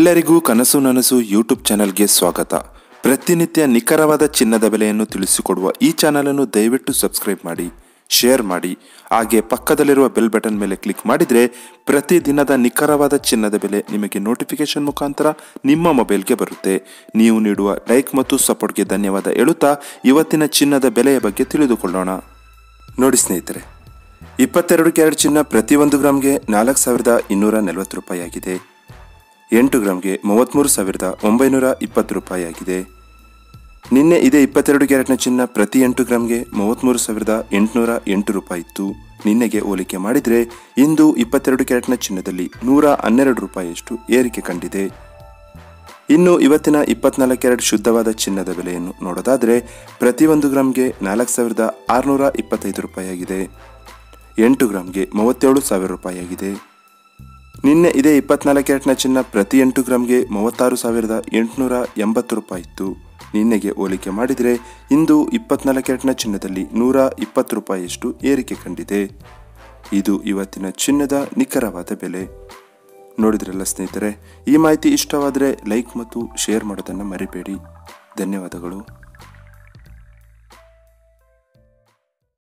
ಎಲ್ಲರಿಗೂ ಕನಸು ನನಸು ಯೂಟ್ಯೂಬ್ ಚಾನಲ್ಗೆ ಸ್ವಾಗತ ಪ್ರತಿನಿತ್ಯ ನಿಖರವಾದ ಚಿನ್ನದ ಬೆಲೆಯನ್ನು ತಿಳಿಸಿಕೊಡುವ ಈ ಚಾನಲನ್ನು ದಯವಿಟ್ಟು ಸಬ್ಸ್ಕ್ರೈಬ್ ಮಾಡಿ ಶೇರ್ ಮಾಡಿ ಹಾಗೆ ಪಕ್ಕದಲ್ಲಿರುವ ಬೆಲ್ ಬಟನ್ ಮೇಲೆ ಕ್ಲಿಕ್ ಮಾಡಿದರೆ ಪ್ರತಿದಿನದ ನಿಖರವಾದ ಚಿನ್ನದ ಬೆಲೆ ನಿಮಗೆ ನೋಟಿಫಿಕೇಶನ್ ಮುಖಾಂತರ ನಿಮ್ಮ ಮೊಬೈಲ್ಗೆ ಬರುತ್ತೆ ನೀವು ನೀಡುವ ಲೈಕ್ ಮತ್ತು ಸಪೋರ್ಟ್ಗೆ ಧನ್ಯವಾದ ಹೇಳುತ್ತಾ ಇವತ್ತಿನ ಚಿನ್ನದ ಬೆಲೆಯ ಬಗ್ಗೆ ತಿಳಿದುಕೊಳ್ಳೋಣ ನೋಡಿ ಸ್ನೇಹಿತರೆ ಇಪ್ಪತ್ತೆರಡು ಕ್ಯಾರೆಟ್ ಚಿನ್ನ ಪ್ರತಿ ಒಂದು ಗ್ರಾಮ್ಗೆ ನಾಲ್ಕು ಸಾವಿರದ ಇನ್ನೂರ ನಲವತ್ತು ರೂಪಾಯಿ ಆಗಿದೆ ಎಂಟು ಗ್ರಾಮ್ಗೆ ಮೂವತ್ತ್ಮೂರು ಸಾವಿರದ ಒಂಬೈನೂರ ಇಪ್ಪತ್ತು ರೂಪಾಯಿ ಆಗಿದೆ ನಿನ್ನೆ ಇದೇ ಇಪ್ಪತ್ತೆರಡು ಕ್ಯಾರೆಟ್ನ ಚಿನ್ನ ಪ್ರತಿ ಎಂಟು ಗ್ರಾಮ್ಗೆ ಮೂವತ್ತ್ಮೂರು ಸಾವಿರದ ಎಂಟುನೂರ ಎಂಟು ರೂಪಾಯಿ ಇತ್ತು ನಿನ್ನೆಗೆ ಹೋಲಿಕೆ ಮಾಡಿದರೆ ಇಂದು ಇಪ್ಪತ್ತೆರಡು ಕ್ಯಾರೆಟ್ನ ಚಿನ್ನದಲ್ಲಿ ನೂರ ಹನ್ನೆರಡು ರೂಪಾಯಿಯಷ್ಟು ಏರಿಕೆ ಕಂಡಿದೆ ಇನ್ನು ಇವತ್ತಿನ ಇಪ್ಪತ್ನಾಲ್ಕು ಕ್ಯಾರೆಟ್ ಶುದ್ಧವಾದ ಚಿನ್ನದ ಬೆಲೆಯನ್ನು ನೋಡೋದಾದರೆ ಪ್ರತಿ ಒಂದು ಗ್ರಾಮ್ಗೆ ನಾಲ್ಕು ಸಾವಿರದ ಆರುನೂರ ಇಪ್ಪತ್ತೈದು ರೂಪಾಯಿ ಆಗಿದೆ ಎಂಟು ಗ್ರಾಮ್ಗೆ ಮೂವತ್ತೇಳು ಸಾವಿರ ರೂಪಾಯಿ ಆಗಿದೆ ನಿನ್ನೆ ಇದೇ ಇಪ್ಪತ್ನಾಲ್ಕು ಕ್ಯಾರೆಟ್ನ ಚಿನ್ನ ಪ್ರತಿ ಎಂಟು ಗ್ರಾಮ್ಗೆ ಮೂವತ್ತಾರು ಸಾವಿರದ ಎಂಟುನೂರ ಎಂಬತ್ತು ರೂಪಾಯಿ ಇತ್ತು ನಿನ್ನೆಗೆ ಹೋಲಿಕೆ ಮಾಡಿದರೆ ಇಂದು ಇಪ್ಪತ್ನಾಲ್ಕು ಕ್ಯಾರೆಟ್ನ ಚಿನ್ನದಲ್ಲಿ ನೂರ ಇಪ್ಪತ್ತು ರೂಪಾಯಿಯಷ್ಟು ಏರಿಕೆ ಕಂಡಿದೆ ಇದು ಇವತ್ತಿನ ಚಿನ್ನದ ನಿಖರವಾದ ಬೆಲೆ ನೋಡಿದ್ರಲ್ಲ ಸ್ನೇಹಿತರೆ ಈ ಮಾಹಿತಿ ಇಷ್ಟವಾದರೆ ಲೈಕ್ ಮತ್ತು ಶೇರ್ ಮಾಡೋದನ್ನು ಮರಿಬೇಡಿ ಧನ್ಯವಾದಗಳು